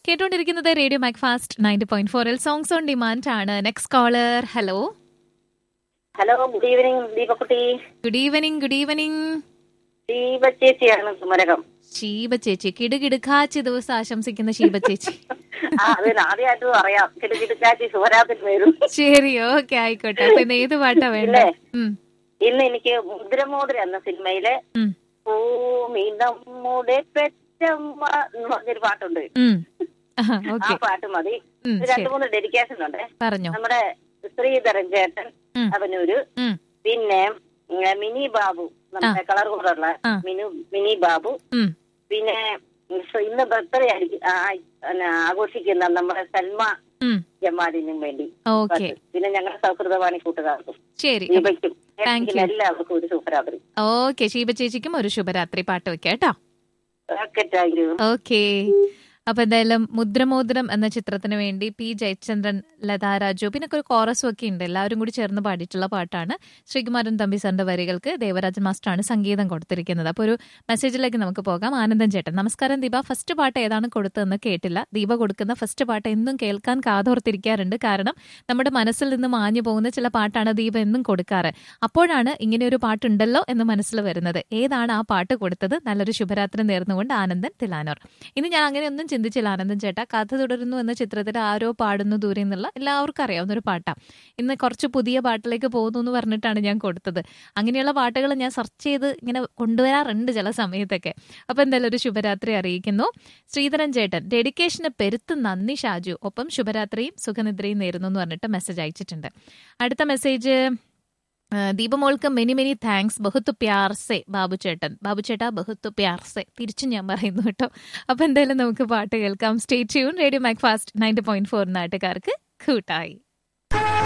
കേട്ടോണ്ടിരിക്കുന്നത് radio Mac fast ninety point ഫോറിൽ songs on demand ആണ് next caller hello hello good evening ദീപക്കുട്ടി good evening good evening Deepa ചേച്ചിയാണ് കുമരകം ഷീബ ചേച്ചി കിടുകിടുക്കാച്ചി ദിവസം ആശംസിക്കുന്ന ഷീബ ചേച്ചി ആ അതിന് ആദ്യമായിട്ടും അറിയാം കിടുകിടുക്കാച്ചി ശുഭരാത്രി വരും ശരി ഓക്കെ ആയിക്കോട്ടെ അപ്പൊ ഇന്ന് ഏത് പാട്ടാ വേണ്ടേ ഇല്ലേ? ഉം, ഇന്ന് എനിക്ക് മുദ്രമോതിര എന്ന സിനിമയിലെ ഉം, ഭൂമി നമ്മുടെ പെറ്റമ്മ എന്ന് പറഞ്ഞൊരു പാട്ടുണ്ട് ഉം. ആ, ആ ഓക്കെ പാട്ട് മതി ഉം, ഇത് ശരി രണ്ടു മൂന്ന് ഡെഡിക്കേഷൻ ഉണ്ട് പറഞ്ഞോ നമ്മുടെ ശ്രീധരൻ ചേട്ടൻ ഉം. അവനൂര് ഉം, പിന്നെ ഉം, മിനി ബാബു നമ്മുടെ കളർ കൂടെയുള്ള ആ. മിനു മിനി ബാബു ഉം. പിന്നെ ഉം, ഇന്ന് ബർത്ത്ഡേ ആയിരിക്കും ആ, പിന്നെ ആഘോഷിക്കുന്ന നമ്മുടെ സൽമ ഉം. ജമാലിനും വേണ്ടി ഓക്കെ പിന്നെ ഞങ്ങളുടെ സൗഹൃദവാണി കൂട്ടുകാർക്കും ശരി ദീപയ്ക്കും Thank you. എല്ലാവർക്കും ഒരു ശുഭരാത്രി ഓക്കെ ഷീബ ചേച്ചിക്കും ഒരു ശുഭരാത്രി പാട്ട് വെക്കാം കേട്ടോ ഓക്കെ താങ്ക് യു ഓക്കെ അപ്പൊ എന്തായാലും മുദ്രമോതിരം എന്ന ചിത്രത്തിന് വേണ്ടി പി ജയചന്ദ്രൻ ലതാ രാജു പിന്നെ ഒരു കോറസും ഒക്കെ ഉണ്ട് എല്ലാവരും കൂടി ചേർന്ന് പാടിയിട്ടുള്ള പാട്ടാണ് ശ്രീകുമാരൻ തമ്പി സാറിന്റെ വരികൾക്ക് ദേവരാജൻ മാസ്റ്ററാണ് സംഗീതം കൊടുത്തിരിക്കുന്നത് അപ്പോൾ ഒരു മെസ്സേജിലേക്ക് നമുക്ക് പോകാം ആനന്ദൻ ചേട്ടൻ നമസ്കാരം ദീപ ഫസ്റ്റ് പാട്ട് ഏതാണ് കൊടുത്തതെന്ന് കേട്ടില്ല ദീപ കൊടുക്കുന്ന ഫസ്റ്റ് പാട്ട് എന്നും കേൾക്കാൻ കാതോർത്തിരിക്കാറുണ്ട് കാരണം നമ്മുടെ മനസ്സിൽ നിന്ന് മാഞ്ഞു പോകുന്ന ചില പാട്ടാണ് ദീപ എന്നും കൊടുക്കാറ് അപ്പോഴാണ് ഇങ്ങനെ ഒരു പാട്ടുണ്ടല്ലോ എന്ന് മനസ്സിൽ വരുന്നത് ഏതാണ് ആ പാട്ട് കൊടുത്തത് നല്ലൊരു ശുഭരാത്രി നേർന്നുകൊണ്ട് ആനന്ദൻ തിലാനോർ ഇനി ഞാൻ അങ്ങനെയൊന്നും ചിന്തിച്ചില്ല ആനന്ദൻ ചേട്ടാ കഥ തുടരുന്നു എന്ന ചിത്രത്തിൽ ആരോ പാടുന്നു ദൂരെ എന്നുള്ള എല്ലാവർക്കും അറിയാവുന്ന ഒരു പാട്ടാണ് ഇന്ന് കുറച്ച് പുതിയ പാട്ടിലേക്ക് പോകുന്നു എന്ന് പറഞ്ഞിട്ടാണ് ഞാൻ കൊടുത്തത് അങ്ങനെയുള്ള പാട്ടുകൾ ഞാൻ സെർച്ച് ചെയ്ത് ഇങ്ങനെ കൊണ്ടുവരാറുണ്ട് ചില സമയത്തൊക്കെ അപ്പൊ എന്തായാലും ഒരു ശുഭരാത്രി അറിയിക്കുന്നു ശ്രീധരൻ ചേട്ടൻ ഡെഡിക്കേഷന് പെരുത്ത് നന്ദി ഷാജു ഒപ്പം ശുഭരാത്രിയും സുഖനിദ്രയും നേരുന്നു എന്ന് പറഞ്ഞിട്ട് മെസ്സേജ് അയച്ചിട്ടുണ്ട് അടുത്ത മെസ്സേജ് ആ, ദീപമോൾക്ക് മെനി മെനി താങ്ക്സ് ബഹുത്ത് പ്യാർ സെ ബാബു ചേട്ടൻ ബാബു ചേട്ടാ ബഹുത്ത് പ്യാർ സെ തിരിച്ചും ഞാൻ പറയുന്നു കേട്ടോ അപ്പൊ എന്തായാലും നമുക്ക് പാട്ട് കേൾക്കാം stay tune radio Mac fast ninety point four നാട്ടുകാർക്ക് കൂട്ടായി